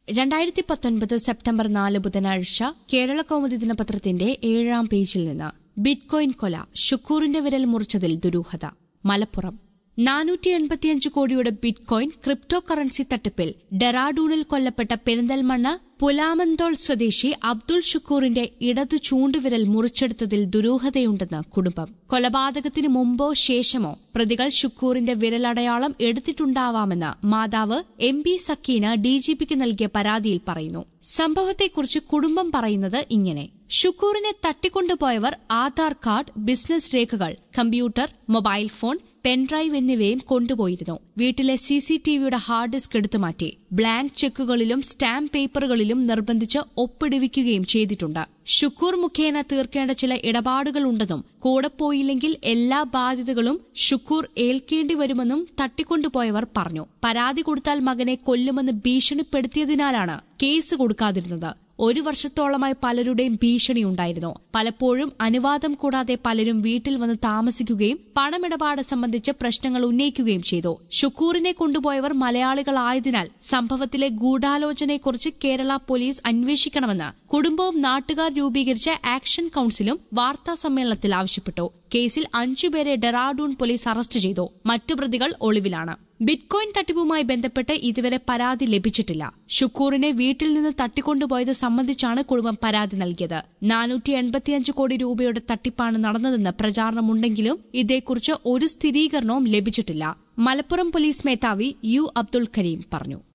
രണ്ടായിരത്തി പത്തൊൻപത് സെപ്റ്റംബർ നാല് ബുധനാഴ്ച കേരള കൗമുദി ദിനപത്രത്തിന്റെ ഏഴാം പേജിൽ നിന്ന് ബിറ്റ്കോയിൻ കൊല ഷുക്കൂറിന്റെ വിരൽ മുറിച്ചതിൽ ദുരൂഹത മലപ്പുറം നാനൂറ്റി എൺപത്തിയഞ്ച് കോടിയുടെ ബിറ്റ്കോയിൻ ക്രിപ്റ്റോ കറൻസി തട്ടിപ്പിൽ ഡെറാഡൂണിൽ കൊല്ലപ്പെട്ട പെരിന്തൽമണ്ണ പുലാമന്തോൾ സ്വദേശി അബ്ദുൾ ഷുക്കൂറിന്റെ ഇടതു ചൂണ്ടുവിരൽ മുറിച്ചെടുത്തതിൽ ദുരൂഹതയുണ്ടെന്ന് കുടുംബം കൊലപാതകത്തിന് മുമ്പോ ശേഷമോ പ്രതികൾ ഷുക്കൂറിന്റെ വിരലടയാളം എടുത്തിട്ടുണ്ടാവാമെന്ന് മാതാവ് എം ബി സക്കീന ഡിജിപിക്ക് നൽകിയ പരാതിയിൽ പറയുന്നു സംഭവത്തെക്കുറിച്ച് കുടുംബം പറയുന്നത് ഇങ്ങനെ ഷുക്കൂറിനെ തട്ടിക്കൊണ്ടുപോയവർ ആധാർ കാർഡ് ബിസിനസ് രേഖകൾ കമ്പ്യൂട്ടർ മൊബൈൽ ഫോൺ പെൻഡ്രൈവ് എന്നിവയും കൊണ്ടുപോയിരുന്നു വീട്ടിലെ സി സി ടിവിയുടെ ഹാർഡ് ഡിസ്ക് എടുത്തുമാറ്റി ബ്ലാങ്ക് ചെക്കുകളിലും സ്റ്റാമ്പ് പേപ്പറുകളിലും നിർബന്ധിച്ച് ഒപ്പിടുവിക്കുകയും ചെയ്തിട്ടുണ്ട് ഷുക്കൂർ മുഖേന തീർക്കേണ്ട ചില ഇടപാടുകളുണ്ടെന്നും കൂടെ പോയില്ലെങ്കിൽ എല്ലാ ബാധ്യതകളും ഷുക്കൂർ ഏൽക്കേണ്ടി വരുമെന്നും തട്ടിക്കൊണ്ടുപോയവർ പറഞ്ഞു പരാതി കൊടുത്താൽ മകനെ കൊല്ലുമെന്ന് ഭീഷണിപ്പെടുത്തിയതിനാലാണ് കേസ് കൊടുക്കാതിരുന്നത് ഒരു വർഷത്തോളമായി പലരുടെയും ഭീഷണിയുണ്ടായിരുന്നു പലപ്പോഴും അനുവാദം കൂടാതെ പലരും വീട്ടിൽ വന്ന് താമസിക്കുകയും പണമിടപാട് സംബന്ധിച്ച് പ്രശ്നങ്ങൾ ഉന്നയിക്കുകയും ചെയ്തു ഷുക്കൂറിനെ കൊണ്ടുപോയവർ മലയാളികളായതിനാൽ സംഭവത്തിലെ ഗൂഢാലോചനയെക്കുറിച്ച് കേരള പോലീസ് അന്വേഷിക്കണമെന്ന് കുടുംബവും നാട്ടുകാർ രൂപീകരിച്ച ആക്ഷൻ കൌൺസിലും വാർത്താ സമ്മേളനത്തിൽ ആവശ്യപ്പെട്ടു കേസിൽ അഞ്ചുപേരെ ഡെറാഡൂൺ പോലീസ് അറസ്റ്റ് ചെയ്തു മറ്റു പ്രതികൾ ഒളിവിലാണ് ബിറ്റ്കോയിൻ തട്ടിപ്പുമായി ബന്ധപ്പെട്ട് ഇതുവരെ പരാതി ലഭിച്ചിട്ടില്ല ഷുക്കൂറിനെ വീട്ടിൽ നിന്ന് തട്ടിക്കൊണ്ടുപോയത് സംബന്ധിച്ചാണ് കുടുംബം പരാതി നൽകിയത് നാനൂറ്റി എൺപത്തിയഞ്ച് കോടി രൂപയുടെ തട്ടിപ്പാണ് നടന്നതെന്ന് പ്രചാരണമുണ്ടെങ്കിലും ഇതേക്കുറിച്ച് ഒരു സ്ഥിരീകരണവും ലഭിച്ചിട്ടില്ല മലപ്പുറം പോലീസ് മേധാവി യു അബ്ദുൾ കരീം പറഞ്ഞു